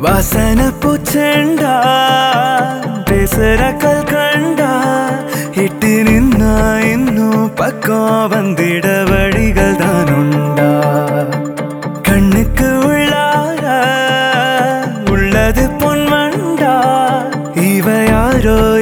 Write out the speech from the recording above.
வாசன பூச்செண்டா பேசுற கல் கண்டா இட்டு நின்னா இன்னும் பக்கம் வந்திட வழிகள் தான் உண்டா கண்ணுக்கு உள்ளார உள்ளது பொன்மண்டா இவ யாரோ